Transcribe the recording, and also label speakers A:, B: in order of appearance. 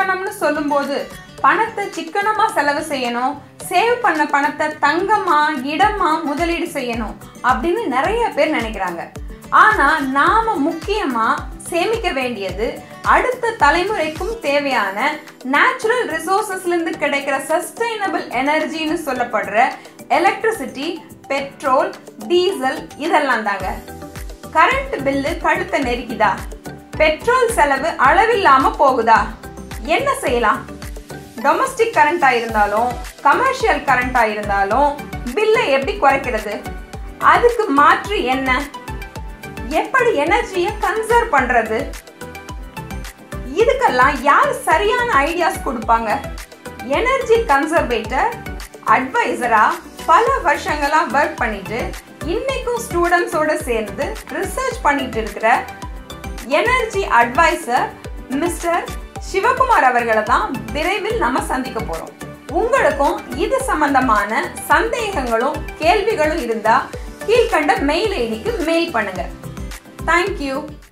A: சிக்கனம்னு சொல்லும்போது பணத்தை சிக்கனமா செலவு செய்யணும் சேவ் பண்ண பணத்தை தங்கமா இடமா முதலீடு செய்யணும் அப்படின்னு நிறைய பேர் நினைக்கிறாங்க ஆனா நாம முக்கியமா சேமிக்க வேண்டியது அடுத்த தலைமுறைக்கும் தேவையான நேச்சுரல் ரிசோர்சஸ்ல இருந்து கிடைக்கிற சஸ்டைனபிள் எனர்ஜின்னு சொல்லப்படுற எலக்ட்ரிசிட்டி பெட்ரோல் டீசல் இதெல்லாம் தாங்க கரண்ட் பில்லு கழுத்தை நெருக்கிதா பெட்ரோல் செலவு அளவில்லாம போகுதா என்ன செய்யலாம் டொமஸ்டிக் கரண்டா இருந்தாலும் கமர்ஷியல் கரண்டா இருந்தாலும் பில்லை எப்படி குறைக்கிறது அதுக்கு மாற்று என்ன எப்படி எனர்ஜியை கன்சர்வ் பண்றது இதுக்கெல்லாம் யார் சரியான ஐடியாஸ் கொடுப்பாங்க எனர்ஜி கன்சர்வேட்டர் அட்வைசரா பல வருஷங்களா ஒர்க் பண்ணிட்டு இன்னைக்கும் ஸ்டூடெண்ட்ஸோட சேர்ந்து ரிசர்ச் பண்ணிட்டு இருக்கிற எனர்ஜி அட்வைசர் மிஸ்டர் சிவகுமார் அவர்களை தான் விரைவில் நம்ம சந்திக்க போறோம் உங்களுக்கும் இது சம்பந்தமான சந்தேகங்களும் கேள்விகளும் இருந்தா கீழ்கண்ட மெயில் ஐடிக்கு மெயில் பண்ணுங்க தேங்க்யூ